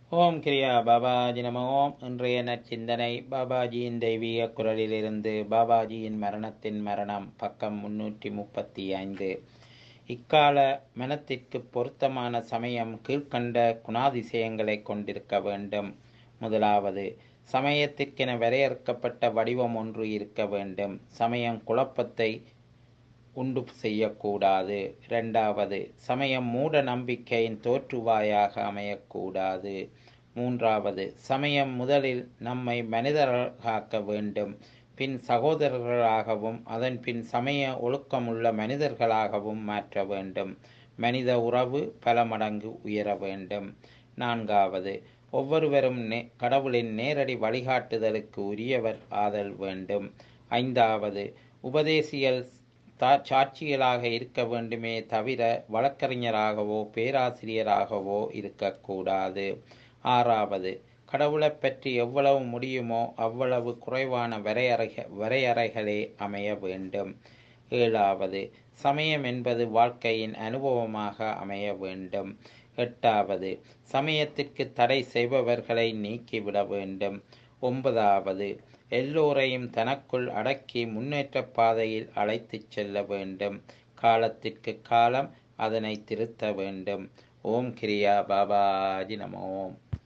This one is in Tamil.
ஓம் கிரியா பாபாஜி நம ஓம் இன்றைய நற்சிந்தனை பாபாஜியின் தெய்வீக குரலிலிருந்து பாபாஜியின் மரணத்தின் மரணம் பக்கம் முன்னூற்றி முப்பத்தி ஐந்து இக்கால மனத்திற்கு பொருத்தமான சமயம் கீழ்கண்ட குணாதிசயங்களை கொண்டிருக்க வேண்டும் முதலாவது சமயத்திற்கென வரையறுக்கப்பட்ட வடிவம் ஒன்று இருக்க வேண்டும் சமயம் குழப்பத்தை உண்டு செய்யக்கூடாது இரண்டாவது சமயம் மூட நம்பிக்கையின் தோற்றுவாயாக அமையக்கூடாது மூன்றாவது சமயம் முதலில் நம்மை மனிதர்களாக்க வேண்டும் பின் சகோதரர்களாகவும் அதன் பின் சமய ஒழுக்கமுள்ள மனிதர்களாகவும் மாற்ற வேண்டும் மனித உறவு பல மடங்கு உயர வேண்டும் நான்காவது ஒவ்வொருவரும் நே கடவுளின் நேரடி வழிகாட்டுதலுக்கு உரியவர் ஆதல் வேண்டும் ஐந்தாவது உபதேசியல் தா சாட்சிகளாக இருக்க வேண்டுமே தவிர வழக்கறிஞராகவோ பேராசிரியராகவோ இருக்கக்கூடாது ஆறாவது கடவுளை பற்றி எவ்வளவு முடியுமோ அவ்வளவு குறைவான வரையறை வரையறைகளே அமைய வேண்டும் ஏழாவது சமயம் என்பது வாழ்க்கையின் அனுபவமாக அமைய வேண்டும் எட்டாவது சமயத்திற்கு தடை செய்பவர்களை நீக்கிவிட வேண்டும் ஒன்பதாவது எல்லோரையும் தனக்குள் அடக்கி முன்னேற்ற பாதையில் அழைத்துச் செல்ல வேண்டும் காலத்திற்கு காலம் அதனை திருத்த வேண்டும் ஓம் கிரியா பாபாஜி நம ஓம்